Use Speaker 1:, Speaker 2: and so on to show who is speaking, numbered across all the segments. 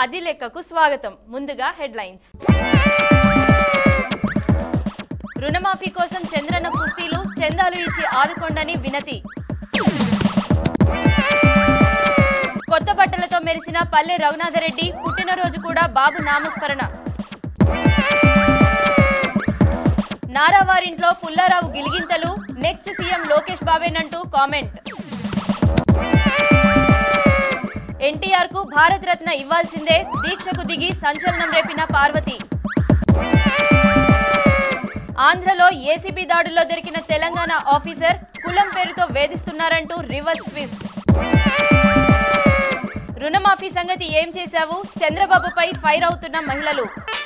Speaker 1: అది లెక్కకు స్వాగతం ముందుగా హెడ్లైన్స్ రుణమాఫీ కోసం చంద్రన్న కుస్తీలు చందాలు ఇచ్చి ఆదుకోండని వినతి కొత్త బట్టలతో మెరిసిన పల్లె రఘునాథరెడ్డి పుట్టినరోజు కూడా బాబు నామస్మరణ నారావారింట్లో పుల్లారావు గిలిగింతలు నెక్స్ట్ సీఎం లోకేష్ బాబేనంటూ కామెంట్ ఎన్టీఆర్ కు భారత రత్న ఇవ్వాల్సిందే దీక్షకు దిగి సంచలనం రేపిన పార్వతి ఆంధ్రలో ఏసీబీ దాడుల్లో దొరికిన తెలంగాణ ఆఫీసర్ కులం పేరుతో వేధిస్తున్నారంటూ రివర్స్ ట్విస్ట్ రుణమాఫీ సంగతి ఏం చేశావు చంద్రబాబుపై ఫైర్ అవుతున్న మహిళలు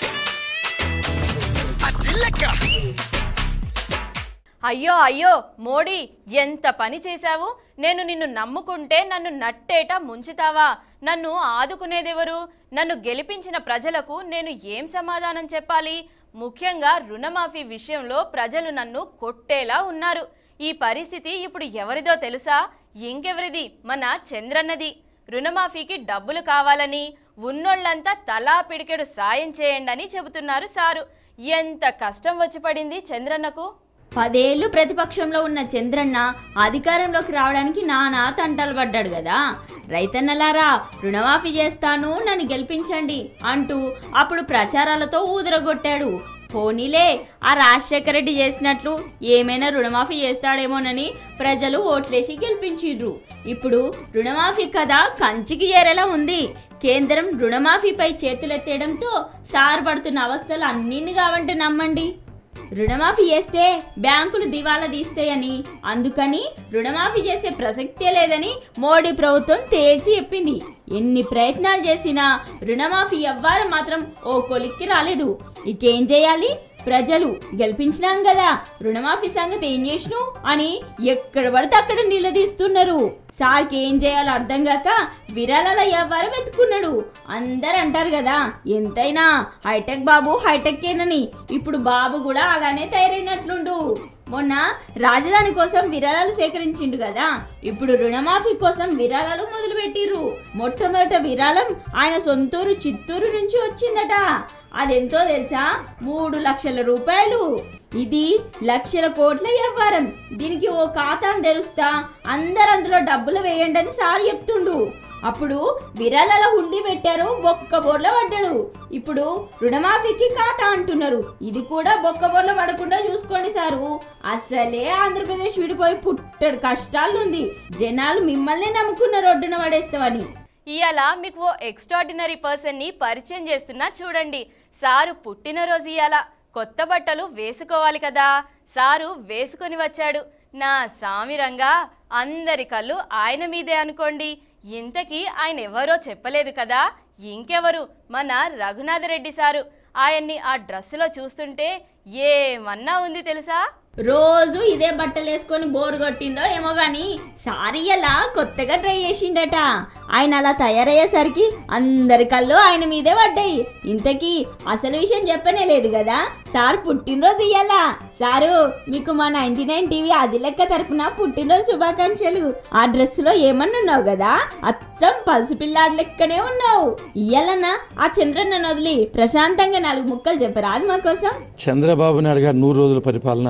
Speaker 1: అయ్యో అయ్యో మోడీ ఎంత పని చేశావు నేను నిన్ను నమ్ముకుంటే నన్ను నట్టేట ముంచుతావా నన్ను ఆదుకునేదెవరు నన్ను గెలిపించిన ప్రజలకు నేను ఏం సమాధానం చెప్పాలి ముఖ్యంగా రుణమాఫీ విషయంలో ప్రజలు నన్ను కొట్టేలా ఉన్నారు ఈ పరిస్థితి ఇప్పుడు ఎవరిదో తెలుసా ఇంకెవరిది మన చంద్రన్నది రుణమాఫీకి డబ్బులు కావాలని ఉన్నోళ్ళంతా తలా పిడికెడు సాయం చేయండి అని చెబుతున్నారు సారు ఎంత కష్టం వచ్చి పడింది చంద్రన్నకు
Speaker 2: పదేళ్లు ప్రతిపక్షంలో ఉన్న చంద్రన్న అధికారంలోకి రావడానికి నానా తంటాలు పడ్డాడు కదా రైతన్నలారా రుణమాఫీ చేస్తాను నన్ను గెలిపించండి అంటూ అప్పుడు ప్రచారాలతో ఊదరగొట్టాడు పోనీలే ఆ రాజశేఖర రెడ్డి చేసినట్లు ఏమైనా రుణమాఫీ చేస్తాడేమోనని ప్రజలు ఓట్లేసి గెలిపించిర్రు ఇప్పుడు రుణమాఫీ కథ కంచికి చేరేలా ఉంది కేంద్రం రుణమాఫీపై చేతులెత్తేయడంతో సార్ పడుతున్న అవస్థలు అన్నింటి కావంటే నమ్మండి రుణమాఫీ చేస్తే బ్యాంకులు దివాలా తీస్తాయని అందుకని రుణమాఫీ చేసే ప్రసక్తే లేదని మోడీ ప్రభుత్వం తేల్చి చెప్పింది ఎన్ని ప్రయత్నాలు చేసినా రుణమాఫీ ఎవ్వరం మాత్రం ఓ కొలిక్కి రాలేదు ఇకేం చేయాలి ప్రజలు గెలిపించినాం కదా రుణమాఫీ సంగతి ఏం చేసినావు అని ఎక్కడ పడితే అక్కడ నిలదీస్తున్నారు సార్కి ఏం చేయాలో అర్థం కాక విరాళాల వ్యవహారం ఎత్తుకున్నాడు అందరు అంటారు కదా ఎంతైనా హైటెక్ బాబు హైటెక్ ఏనని ఇప్పుడు బాబు కూడా అలానే తయారైనట్లుండు మొన్న రాజధాని కోసం విరాళాలు సేకరించిండు కదా ఇప్పుడు రుణమాఫీ కోసం విరాళాలు మొదలుపెట్టిర్రు మొట్టమొదట విరాళం ఆయన సొంతూరు చిత్తూరు నుంచి వచ్చిందట అదెంతో తెలుసా మూడు లక్షల రూపాయలు ఇది లక్షల కోట్ల వ్యవహారం దీనికి ఓ ఖాతాను తెరుస్తా అందరు అందులో డబ్బులు వేయండి అని సార్ చెప్తుండు అప్పుడు విరాళాల హుండీ పెట్టారు బొక్క బోర్ల పడ్డాడు ఇప్పుడు రుణమాఫీకి ఖాతా అంటున్నారు ఇది కూడా బొక్క బోర్ల పడకుండా చూసుకోండి సారు అసలే ఆంధ్రప్రదేశ్ విడిపోయి పుట్టడు కష్టాలు ఉంది జనాలు మిమ్మల్ని నమ్ముకున్న రోడ్డున పడేస్తావని
Speaker 1: ఇవాళ మీకు ఓ ఎక్స్ట్రాడినరీ పర్సన్ని పరిచయం చేస్తున్నా చూడండి సారు పుట్టినరోజు ఇవాళ కొత్త బట్టలు వేసుకోవాలి కదా సారు వేసుకొని వచ్చాడు నా సామిరంగా అందరి కళ్ళు ఆయన మీదే అనుకోండి ఇంతకీ ఆయన ఎవరో చెప్పలేదు కదా ఇంకెవరు మన రఘునాథరెడ్డి సారు ఆయన్ని ఆ డ్రెస్సులో చూస్తుంటే ఏమన్నా ఉంది తెలుసా
Speaker 2: రోజు ఇదే బట్టలు వేసుకొని బోర్ కొట్టిందో ఏమో గాని సారీ అలా కొత్తగా ట్రై చేసిండట ఆయన అలా తయారయ్యేసరికి అందరి కళ్ళు ఆయన మీదే పడ్డాయి ఇంతకీ అసలు విషయం చెప్పనే లేదు కదా సార్ పుట్టినరోజు ఇయ్యాలా సారు మీకు మా నైన్టీ నైన్ టీవీ అది లెక్క తరపున పుట్టినరోజు శుభాకాంక్షలు ఆ డ్రెస్సులో ఏమన్నావు కదా అచ్చం పలుసు పిల్లాడి లెక్కనే ఉన్నావు ఇయ్యాలన్నా ఆ చంద్రన్న వదిలి ప్రశాంతంగా నాలుగు ముక్కలు చెప్పరాదు మా కోసం
Speaker 3: చంద్రబాబు నాయుడు గారి నూరు రోజుల పరిపాలన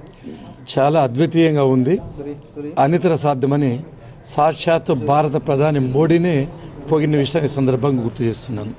Speaker 3: చాలా అద్వితీయంగా ఉంది అనితర సాధ్యమని సాక్షాత్తు భారత ప్రధాని మోడీనే పొగిన విషయాన్ని ఈ సందర్భంగా గుర్తు చేస్తున్నాను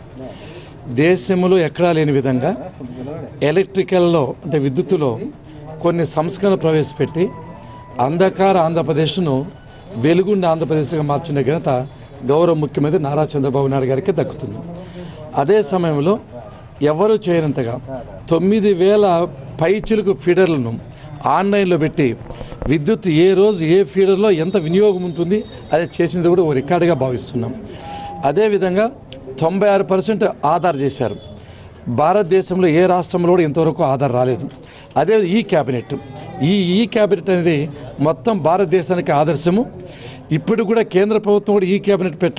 Speaker 3: దేశంలో ఎక్కడా లేని విధంగా ఎలక్ట్రికల్లో అంటే విద్యుత్తులో కొన్ని సంస్కరణలు ప్రవేశపెట్టి అంధకార ఆంధ్రప్రదేశ్ను వెలుగుండ ఆంధ్రప్రదేశ్గా మార్చిన ఘనత గౌరవ ముఖ్యమంత్రి నారా చంద్రబాబు నాయుడు గారికి దక్కుతుంది అదే సమయంలో ఎవరు చేయనంతగా తొమ్మిది వేల పైచిలుకు ఫీడర్లను ఆన్లైన్లో పెట్టి విద్యుత్ ఏ రోజు ఏ ఫీడర్లో ఎంత వినియోగం ఉంటుంది అది చేసింది కూడా ఒక రికార్డుగా భావిస్తున్నాం అదేవిధంగా తొంభై ఆరు పర్సెంట్ ఆధార్ చేశారు భారతదేశంలో ఏ రాష్ట్రంలో కూడా ఇంతవరకు ఆధార్ రాలేదు అదే ఈ క్యాబినెట్ ఈ ఈ క్యాబినెట్ అనేది మొత్తం భారతదేశానికి ఆదర్శము ఇప్పుడు కూడా కేంద్ర ప్రభుత్వం కూడా ఈ క్యాబినెట్ పెట్టలేదు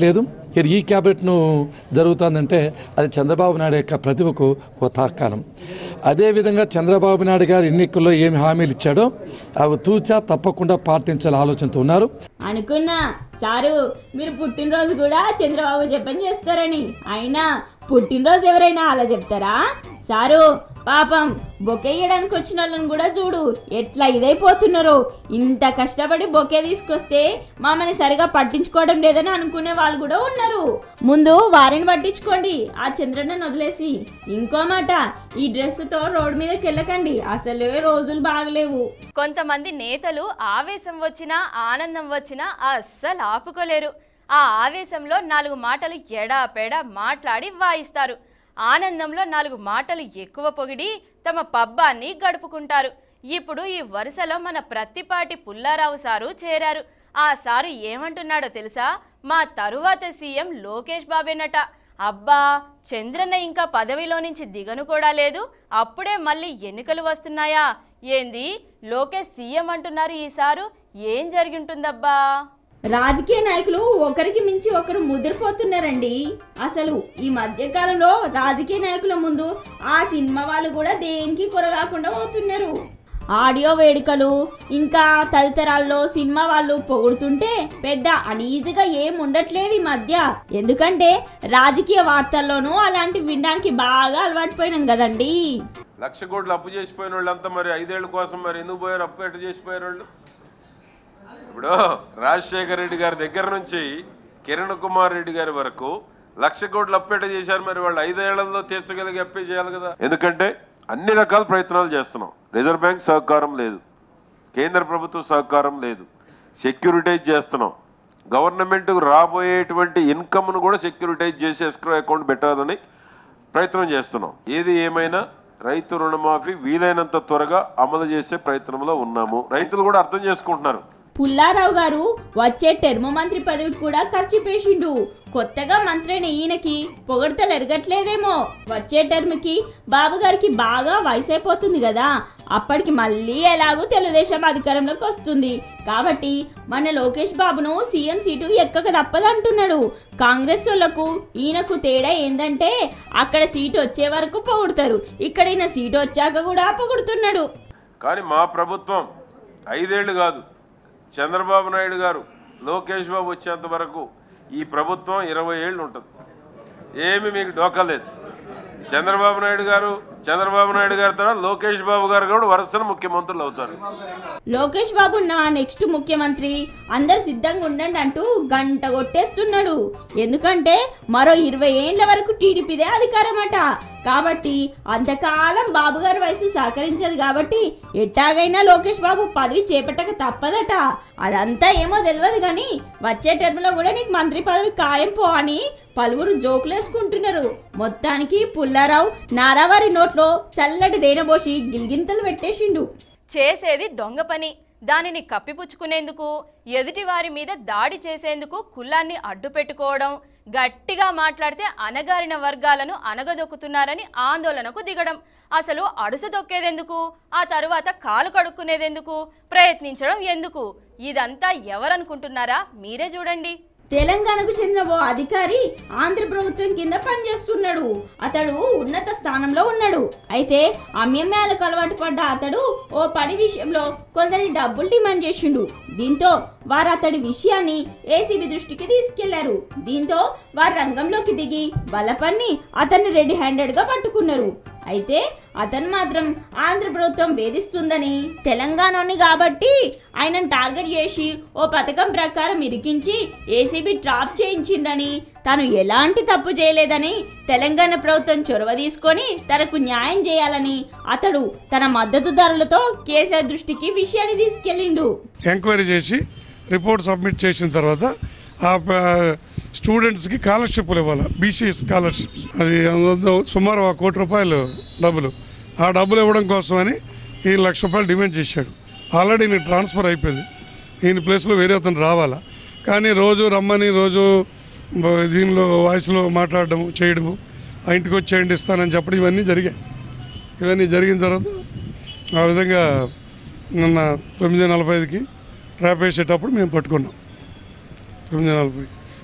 Speaker 3: ఇక్కడ ఈ క్యాబినెట్ను జరుగుతుందంటే అది చంద్రబాబు నాయుడు యొక్క ప్రతిభకు ఒక తార్కాణం అదేవిధంగా చంద్రబాబు నాయుడు గారు ఎన్నికల్లో ఏమి హామీలు ఇచ్చాడో అవి తూచా తప్పకుండా పాటించాలని ఆలోచనతో ఉన్నారు
Speaker 2: అనుకున్నా సారు మీరు పుట్టినరోజు కూడా చంద్రబాబు చెప్పని చేస్తారని అయినా పుట్టినరోజు ఎవరైనా అలా చెప్తారా సారు పాపం బొకేయడానికి వచ్చిన వాళ్ళని కూడా చూడు ఎట్లా ఇదైపోతున్నారో ఇంత కష్టపడి బొకే తీసుకొస్తే మమ్మల్ని సరిగా పట్టించుకోవడం లేదని అనుకునే వాళ్ళు కూడా ఉన్నారు ముందు వారిని పట్టించుకోండి ఆ చంద్రన్నను వదిలేసి ఇంకో మాట ఈ డ్రెస్సుతో రోడ్డు మీదకి వెళ్ళకండి అసలే రోజులు బాగలేవు
Speaker 1: కొంతమంది నేతలు ఆవేశం వచ్చినా ఆనందం వచ్చినా అస్సలు ఆపుకోలేరు ఆ ఆవేశంలో నాలుగు మాటలు ఎడాపెడా మాట్లాడి వాయిస్తారు ఆనందంలో నాలుగు మాటలు ఎక్కువ పొగిడి తమ పబ్బాన్ని గడుపుకుంటారు ఇప్పుడు ఈ వరుసలో మన ప్రత్తిపాటి పుల్లారావు సారు చేరారు ఆ సారు ఏమంటున్నాడో తెలుసా మా తరువాత సీఎం లోకేష్ బాబేనట అబ్బా చంద్రన్న ఇంకా పదవిలో నుంచి దిగను కూడా లేదు అప్పుడే మళ్ళీ ఎన్నికలు వస్తున్నాయా ఏంది లోకేష్ సీఎం అంటున్నారు ఈసారు ఏం జరిగింటుందబ్బా
Speaker 2: రాజకీయ నాయకులు ఒకరికి మించి ఒకరు ముదిరిపోతున్నారండి అసలు ఈ మధ్యకాలంలో రాజకీయ నాయకుల ముందు ఆ సినిమా వాళ్ళు కూడా దేనికి కొరగాకుండా పోతున్నారు ఆడియో వేడుకలు ఇంకా తదితరాల్లో సినిమా వాళ్ళు పొగుడుతుంటే పెద్ద అనీజీగా ఏం ఉండట్లేదు ఈ మధ్య ఎందుకంటే రాజకీయ వార్తల్లోనూ అలాంటివి వినడానికి బాగా అలవాటుపోయినాం కదండి
Speaker 4: లక్ష కోట్లు అప్పు చేసిపోయిన వాళ్ళంతా మరి ఐదేళ్ల కోసం మరి ఎందుకు పోయారు అప్పు ఎట్టు చేసిపోయారు వాళ్ళు ఇప్పుడు రాజశేఖర రెడ్డి గారి దగ్గర నుంచి కిరణ్ కుమార్ రెడ్డి గారి వరకు లక్ష కోట్లు అప్పేట చేశారు మరి వాళ్ళు ఐదేళ్లలో తీర్చగలిగి అప్పే చేయాలి కదా ఎందుకంటే అన్ని రకాల ప్రయత్నాలు చేస్తున్నాం రిజర్వ్ బ్యాంక్ సహకారం లేదు కేంద్ర ప్రభుత్వ సహకారం లేదు సెక్యూరిటైజ్ చేస్తున్నాం గవర్నమెంట్ రాబోయేటువంటి ఇన్కమ్ను కూడా సెక్యూరిటైజ్ చేసి ఎస్క్రో అకౌంట్ పెట్టాలని ప్రయత్నం చేస్తున్నాం ఏది ఏమైనా రైతు రుణమాఫీ వీలైనంత త్వరగా అమలు చేసే ప్రయత్నంలో ఉన్నాము రైతులు కూడా అర్థం చేసుకుంటున్నారు
Speaker 2: పుల్లారావు గారు వచ్చే టెర్మ మంత్రి పదవికి కూడా ఖర్చు పేషిండు కొత్తగా మంత్రి అయిన ఈయనకి పొగడతలు ఎరగట్లేదేమో వచ్చే టర్మ్కి బాబు గారికి బాగా వయసు అయిపోతుంది కదా అప్పటికి మళ్ళీ ఎలాగూ తెలుగుదేశం అధికారంలోకి వస్తుంది కాబట్టి మన లోకేష్ బాబును సీఎం సీటు ఎక్కక తప్పదంటున్నాడు కాంగ్రెస్ వాళ్ళకు ఈయనకు తేడా ఏందంటే అక్కడ సీటు వచ్చే వరకు పొగుడతారు ఇక్కడ ఈయన సీటు వచ్చాక కూడా పొగుడుతున్నాడు
Speaker 4: కానీ మా ప్రభుత్వం ఐదేళ్లు కాదు చంద్రబాబు నాయుడు గారు లోకేష్ బాబు వచ్చేంత వరకు ఈ ప్రభుత్వం ఇరవై ఏళ్ళు ఉంటుంది ఏమి మీకు డోకా లేదు చంద్రబాబు నాయుడు గారు చంద్రబాబు నాయుడు గారి తర్వాత లోకేష్ బాబు గారు కూడా వరుసన ముఖ్యమంత్రులు అవుతారు
Speaker 2: లోకేష్ బాబు నా నెక్స్ట్ ముఖ్యమంత్రి అందరు సిద్ధంగా ఉండండి అంటూ గంట కొట్టేస్తున్నాడు ఎందుకంటే మరో ఇరవై ఏండ్ల వరకు టీడీపీదే అధికారం అట కాబట్టి అంతకాలం బాబు గారి వయసు సహకరించదు కాబట్టి ఎట్టాగైనా లోకేష్ బాబు పదవి చేపట్టక తప్పదట అదంతా ఏమో తెలియదు కానీ వచ్చే టర్మ్లో కూడా నీకు మంత్రి పదవి ఖాయం పో అని పలువురు జోకులేసుకుంటున్నారు మొత్తానికి పుల్లారావు నారావారి నోట్లో చల్లటి దేనబోసి గిల్గింతలు పెట్టేసిండు
Speaker 1: చేసేది దొంగ పని దానిని కప్పిపుచ్చుకునేందుకు ఎదుటి వారి మీద దాడి చేసేందుకు కులాన్ని అడ్డు పెట్టుకోవడం గట్టిగా మాట్లాడితే అనగారిన వర్గాలను అనగదొక్కుతున్నారని ఆందోళనకు దిగడం అసలు అడుసు దొక్కేదెందుకు ఆ తరువాత కాలు కడుక్కునేదెందుకు ప్రయత్నించడం ఎందుకు ఇదంతా ఎవరనుకుంటున్నారా మీరే చూడండి
Speaker 2: తెలంగాణకు చెందిన ఓ అధికారి ఆంధ్ర ప్రభుత్వం కింద పనిచేస్తున్నాడు అతడు ఉన్నత స్థానంలో ఉన్నాడు అయితే అమ్యమ్యాలకు అలవాటు పడ్డ అతడు ఓ పని విషయంలో కొందరి డబ్బులు డిమాండ్ చేసిండు దీంతో వారు అతడి విషయాన్ని ఏసీబీ దృష్టికి తీసుకెళ్లారు దీంతో వారు రంగంలోకి దిగి బలపన్ని అతన్ని రెడీ హ్యాండెడ్గా పట్టుకున్నారు అయితే అతను మాత్రం ఆంధ్ర ప్రభుత్వం వేధిస్తుందని తెలంగాణని కాబట్టి ఆయనను టార్గెట్ చేసి ఓ పథకం ప్రకారం ఇరికించి ఏసీబీ ట్రాప్ చేయించిందని తాను ఎలాంటి తప్పు చేయలేదని తెలంగాణ ప్రభుత్వం చొరవ తీసుకొని తనకు న్యాయం చేయాలని అతడు తన మద్దతుదారులతో కేసీఆర్ దృష్టికి విషయాన్ని తీసుకెళ్ళిండు
Speaker 5: ఎంక్వైరీ చేసి రిపోర్ట్ సబ్మిట్ చేసిన తర్వాత ఆ ప- స్టూడెంట్స్కి స్కాలర్షిప్లు ఇవ్వాలి బీసీ స్కాలర్షిప్స్ అది అందులో సుమారు ఒక కోటి రూపాయలు డబ్బులు ఆ డబ్బులు ఇవ్వడం కోసమని ఈ లక్ష రూపాయలు డిమాండ్ చేశాడు ఆల్రెడీ నేను ట్రాన్స్ఫర్ అయిపోయింది ఈయన ప్లేస్లో వేరే అతను రావాలా కానీ రోజు రమ్మని రోజు బ- దీనిలో వాయిస్లో మాట్లాడడము చేయడము ఆ ఇంటికి వచ్చేయండి ఇస్తానని చెప్పడం ఇవన్నీ జరిగాయి ఇవన్నీ జరిగిన తర్వాత ఆ విధంగా నిన్న తొమ్మిది నలభై ఐదుకి ట్రాప్ వేసేటప్పుడు మేము పట్టుకున్నాం తొమ్మిది నలభై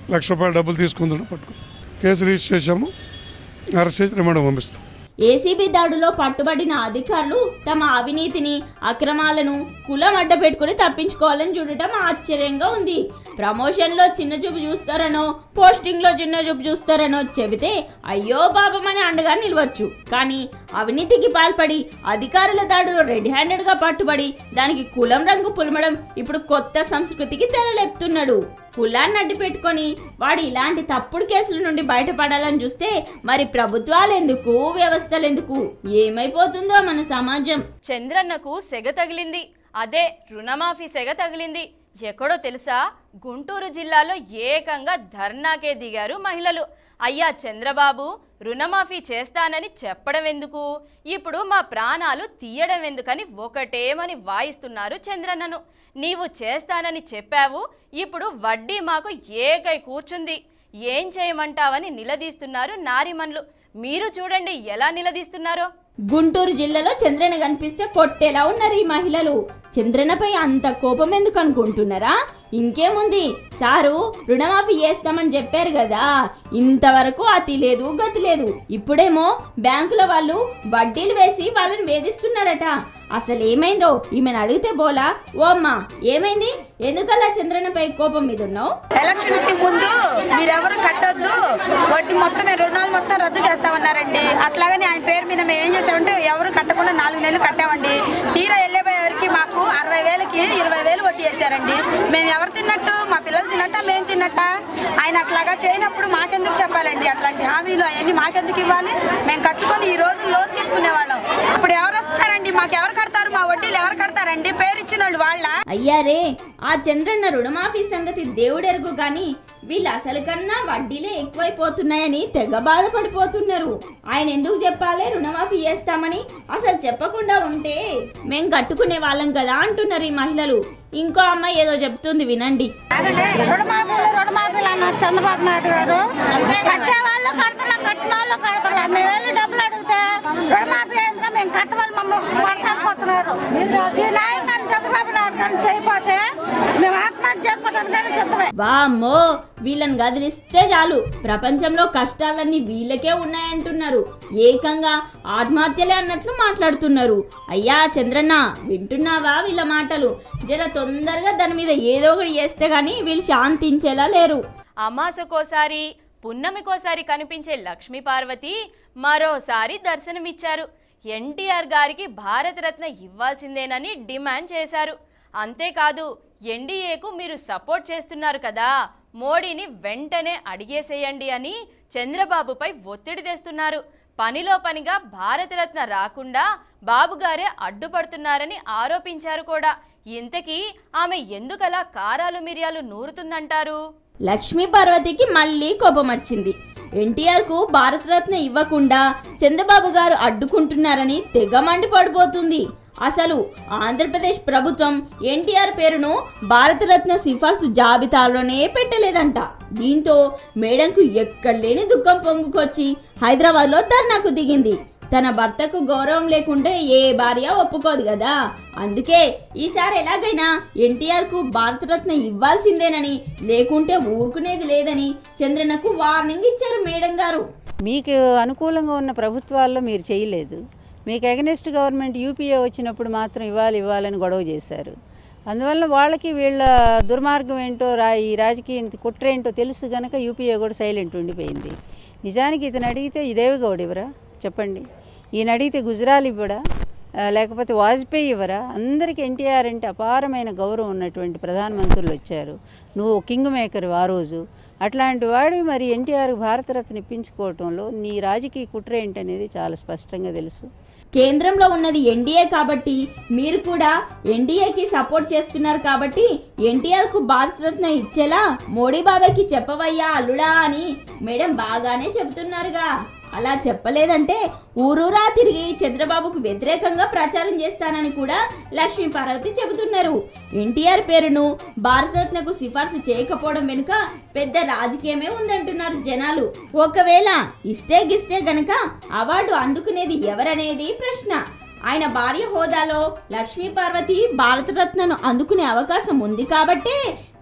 Speaker 5: లక్ష రూపాయలు డబ్బులు తీసుకుందని పట్టుకుని కేసు రిజిస్టర్ చేశాము అరెస్ట్ చేసి రిమాండ్ పంపిస్తాం
Speaker 2: ఏసీబీ దాడులో పట్టుబడిన అధికారులు తమ అవినీతిని అక్రమాలను కులం అడ్డ పెట్టుకుని తప్పించుకోవాలని చూడటం ఆశ్చర్యంగా ఉంది ప్రమోషన్లో చిన్న చూపు చూస్తారనో పోస్టింగ్లో చిన్న చూపు చూస్తారనో చెబితే అయ్యో పాపమని అండగా నిలవచ్చు కానీ అవినీతికి పాల్పడి అధికారుల దాడులో రెడ్ హ్యాండెడ్గా పట్టుబడి దానికి కులం రంగు పులమడం ఇప్పుడు కొత్త సంస్కృతికి తెరలేపుతున్నాడు కులాన్ని అడ్డు పెట్టుకొని వాడు ఇలాంటి తప్పుడు కేసుల నుండి బయటపడాలని చూస్తే మరి ప్రభుత్వాలు ఎందుకు వ్యవస్థలు ఎందుకు ఏమైపోతుందో మన సమాజం
Speaker 1: చంద్రన్నకు సెగ తగిలింది అదే రుణమాఫీ సెగ తగిలింది ఎక్కడో తెలుసా గుంటూరు జిల్లాలో ఏకంగా ధర్నాకే దిగారు మహిళలు అయ్యా చంద్రబాబు రుణమాఫీ చేస్తానని చెప్పడం ఎందుకు ఇప్పుడు మా ప్రాణాలు తీయడం ఎందుకని ఒకటేమని వాయిస్తున్నారు చంద్రన్నను నీవు చేస్తానని చెప్పావు ఇప్పుడు వడ్డీ మాకు ఏకై కూర్చుంది ఏం చేయమంటావని నిలదీస్తున్నారు నారిమన్లు మీరు చూడండి ఎలా నిలదీస్తున్నారో
Speaker 2: గుంటూరు జిల్లాలో చంద్రన కనిపిస్తే కొట్టేలా ఉన్నారు ఈ మహిళలు చంద్రనపై అంత కోపం ఎందుకు అనుకుంటున్నారా ఇంకేముంది సారు రుణమాఫీ చేస్తామని చెప్పారు కదా ఇంతవరకు అతి లేదు గతి లేదు ఇప్పుడేమో బ్యాంకుల వాళ్ళు వడ్డీలు వేసి వాళ్ళని వేధిస్తున్నారట అసలు ఏమైందో ఈమెను అడిగితే బోలా ఓ అమ్మా ఏమైంది ఎందుకలా చంద్రనపై కోపం మీద ఉన్నావు
Speaker 6: ఎలక్షన్స్ కి ముందు మీరెవరు కట్టొద్దు వడ్డీ మొత్తం రుణాలు మొత్తం రద్దు చేస్తామన్నారండి అట్లాగని ఆయన పేరు మీద మేము ఏం చేసామంటే ఎవరు కట్టకుండా నాలుగు నెలలు కట్టామండి తీరా వెళ్ళిపోయేవారికి మాకు అరవై వేలకి ఇరవై వేలు వడ్డీ వేసారండి మేము ఎవరు తిన్నట్టు మా పిల్లలు తిన్నట్ట మేము తిన్నట్ట ఆయన అట్లాగా చేయనప్పుడు మాకెందుకు చెప్పాలండి అట్లాంటి హామీలు అవన్నీ మాకెందుకు ఇవ్వాలి మేము కట్టుకొని ఈ రోజు లోన్ తీసుకునేవాళ్ళం ఇప్పుడు ఎవరు వస్తారండి మాకు ఎవరు కడతారు మా వడ్డీలు ఎవరు కడతారండి పేరు ఇచ్చిన వాళ్ళు వాళ్ళ
Speaker 2: అయ్యారే ఆ చంద్రన్న రుణమాఫీ సంగతి దేవుడెరుగు గాని వీళ్ళు అసలు కన్నా వడ్డీలే ఎక్కువైపోతున్నాయని తెగ బాధపడిపోతున్నారు ఆయన ఎందుకు చెప్పాలి రుణమాఫీ చేస్తామని అసలు చెప్పకుండా ఉంటే మేం కట్టుకునే వాళ్ళం కదా అంటున్నారు ఈ మహిళలు ఇంకో అమ్మాయి ఏదో చెప్తుంది వినండి
Speaker 6: రుణమాఫీలు రుణమాఫీలు అన్నారు చంద్రబాబు నాయుడు గారు కట్టే వాళ్ళు కడతలా కట్టిన వాళ్ళు కడతలా మేము వెళ్ళి డబ్బులు అడిగితే రుణమాఫీ అయిందిగా మేము కట్టమని మమ్మల్ని కొడతానిపోతున్నారు ఈ న్యాయం కానీ చంద్రబాబు నాయుడు గారిని చేయకపోతే మేము ఆత్మహత్య చేసుకోవడానికి కానీ సిద్ధమే
Speaker 2: వామ్మో వీళ్ళని గదిలిస్తే చాలు ప్రపంచంలో కష్టాలన్నీ వీళ్ళకే ఉన్నాయంటున్నారు ఏకంగా ఆత్మహత్యలే అన్నట్లు మాట్లాడుతున్నారు అయ్యా చంద్రన్న వింటున్నావా వీళ్ళ మాటలు జర తొందరగా దాని మీద ఏదో ఒకటి చేస్తే గానీ వీళ్ళు శాంతించేలా లేరు
Speaker 1: అమాసకోసారి పున్నమికోసారి కనిపించే లక్ష్మీ పార్వతి మరోసారి దర్శనమిచ్చారు ఎన్టీఆర్ గారికి భారతరత్న ఇవ్వాల్సిందేనని డిమాండ్ చేశారు అంతేకాదు ఎన్డీఏకు మీరు సపోర్ట్ చేస్తున్నారు కదా మోడీని వెంటనే అడిగేసేయండి అని చంద్రబాబుపై ఒత్తిడి తెస్తున్నారు పనిలో పనిగా భారతరత్న రాకుండా బాబుగారే అడ్డుపడుతున్నారని ఆరోపించారు కూడా ఇంతకీ ఆమె ఎందుకలా కారాలు మిరియాలు నూరుతుందంటారు
Speaker 2: లక్ష్మీ పార్వతికి మళ్ళీ కోపం వచ్చింది ఎన్టీఆర్ కు భారతరత్న ఇవ్వకుండా చంద్రబాబు గారు అడ్డుకుంటున్నారని తెగ మండిపడిపోతుంది అసలు ఆంధ్రప్రదేశ్ ప్రభుత్వం ఎన్టీఆర్ పేరును భారతరత్న సిఫార్సు జాబితాలోనే పెట్టలేదంట దీంతో మేడంకు ఎక్కడ లేని దుఃఖం పొంగుకొచ్చి హైదరాబాద్లో ధర్నాకు దిగింది తన భర్తకు గౌరవం లేకుంటే ఏ భార్య ఒప్పుకోదు కదా అందుకే ఈసారి ఎలాగైనా ఎన్టీఆర్ కు భారతరత్న ఇవ్వాల్సిందేనని లేకుంటే ఊరుకునేది లేదని చంద్రనకు వార్నింగ్ ఇచ్చారు మేడం గారు
Speaker 7: మీకు అనుకూలంగా ఉన్న ప్రభుత్వాల్లో మీరు చేయలేదు మీకు ఎగనెస్ట్ గవర్నమెంట్ యూపీఏ వచ్చినప్పుడు మాత్రం ఇవ్వాలి ఇవ్వాలని గొడవ చేశారు అందువల్ల వాళ్ళకి వీళ్ళ దుర్మార్గం ఏంటో రా ఈ రాజకీయ కుట్ర ఏంటో తెలుసు గనక యూపీఏ కూడా సైలెంట్ ఉండిపోయింది నిజానికి ఇతను అడిగితే ఇదేవి గౌడ్ ఇవ్వరా చెప్పండి ఈయన అడిగితే గుజరాల్ ఇవ్వడా ఆ, లేకపోతే వాజ్పేయి ఇవ్వరా అందరికీ ఎన్టీఆర్ అంటే అపారమైన గౌరవం ఉన్నటువంటి ప్రధానమంత్రులు వచ్చారు నువ్వు కింగ్ మేకర్ ఆ రోజు అట్లాంటి వాడు మరి ఎన్టీఆర్ భారతరత్న ఇప్పించుకోవటంలో నీ రాజకీయ కుట్ర ఏంటనేది చాలా స్పష్టంగా తెలుసు
Speaker 2: కేంద్రంలో ఉన్నది ఎన్డీఏ కాబట్టి మీరు కూడా ఎన్డీఏకి సపోర్ట్ చేస్తున్నారు కాబట్టి ఎన్టీఆర్ కు భారతరత్న ఇచ్చేలా మోడీ బాబాయ్కి చెప్పవయ్యా అల్లుడా అని మేడం బాగానే చెబుతున్నారుగా అలా చెప్పలేదంటే ఊరూరా తిరిగి చంద్రబాబుకు వ్యతిరేకంగా ప్రచారం చేస్తానని కూడా లక్ష్మీ పార్వతి చెబుతున్నారు ఎన్టీఆర్ పేరును భారతరత్నకు సిఫార్సు చేయకపోవడం వెనుక పెద్ద రాజకీయమే ఉందంటున్నారు జనాలు ఒకవేళ ఇస్తే గిస్తే గనక అవార్డు అందుకునేది ఎవరనేది ప్రశ్న ఆయన భార్య హోదాలో లక్ష్మీ పార్వతి భారతరత్నను అందుకునే అవకాశం ఉంది కాబట్టే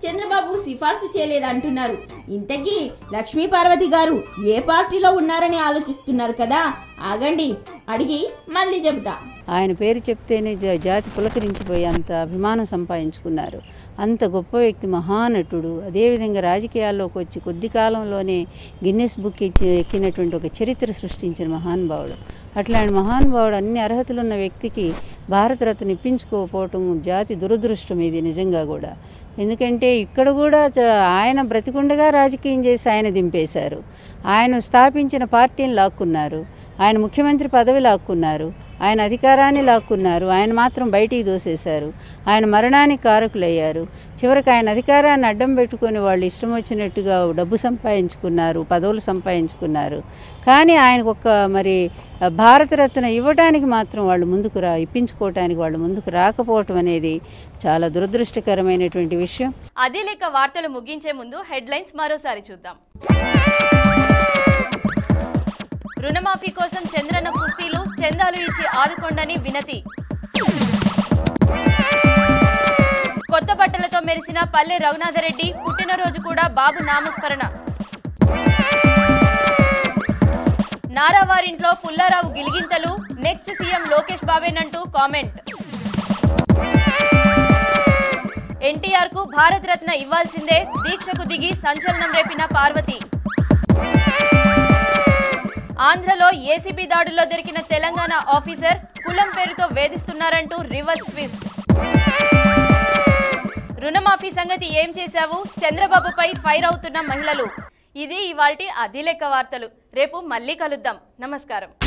Speaker 2: చంద్రబాబు సిఫార్సు చేయలేదంటున్నారు ఇంతకీ లక్ష్మీ పార్వతి గారు ఏ పార్టీలో ఉన్నారని ఆలోచిస్తున్నారు కదా ఆగండి అడిగి మళ్ళీ చెబుతా
Speaker 7: ఆయన పేరు చెప్తేనే జా- జాతి పులకరించిపోయి అంత అభిమానం సంపాదించుకున్నారు అంత గొప్ప వ్యక్తి మహానటుడు అదేవిధంగా రాజకీయాల్లోకి వచ్చి కొద్ది కాలంలోనే గిన్నెస్ బుక్ ఇచ్చి ఎక్కినటువంటి ఒక చరిత్ర సృష్టించిన మహానుభావుడు అట్లాంటి మహానుభావుడు అన్ని అర్హతలు ఉన్న వ్యక్తికి భారతరత్న ఇప్పించుకోకపోవటం జాతి దురదృష్టం ఇది నిజంగా కూడా ఎందుకంటే ఇక్కడ కూడా చ- ఆయన బ్రతికుండగా రాజకీయం చేసి ఆయన దింపేశారు ఆయన స్థాపించిన పార్టీని లాక్కున్నారు ఆయన ముఖ్యమంత్రి పదవి లాక్కున్నారు ఆయన అధికారాన్ని లాక్కున్నారు ఆయన మాత్రం బయటికి దోసేశారు ఆయన మరణానికి కారకులయ్యారు చివరికి ఆయన అధికారాన్ని అడ్డం పెట్టుకొని వాళ్ళు ఇష్టం వచ్చినట్టుగా డబ్బు సంపాదించుకున్నారు పదవులు సంపాదించుకున్నారు కానీ ఆయనకు ఒక మరి భారతరత్న ఇవ్వడానికి మాత్రం వాళ్ళు ముందుకు రా ఇప్పించుకోవటానికి వాళ్ళు ముందుకు రాకపోవటం అనేది చాలా దురదృష్టకరమైనటువంటి విషయం
Speaker 1: అదే లెక్క వార్తలు ముగించే ముందు హెడ్లైన్స్ మరోసారి చూద్దాం రుణమాఫీ కోసం చంద్రన్న కుస్తీలు చందాలు ఇచ్చి ఆదుకోండని వినతి కొత్త బట్టలతో మెరిసిన పల్లె రఘునాథరెడ్డి పుట్టినరోజు కూడా బాబు నామస్మరణ నారావారింట్లో పుల్లారావు గిలిగింతలు నెక్స్ట్ సీఎం లోకేష్ బాబేనంటూ కామెంట్ ఎన్టీఆర్ కు భారత రత్న ఇవ్వాల్సిందే దీక్షకు దిగి సంచలనం రేపిన పార్వతి ఆంధ్రలో ఏసీబీ దాడుల్లో దొరికిన తెలంగాణ ఆఫీసర్ కులం పేరుతో వేధిస్తున్నారంటూ రివర్స్ ట్విస్ట్ రుణమాఫీ సంగతి ఏం చేశావు చంద్రబాబుపై ఫైర్ అవుతున్న మహిళలు ఇది ఇవాల్టి అధిలెక్క వార్తలు రేపు మళ్ళీ కలుద్దాం నమస్కారం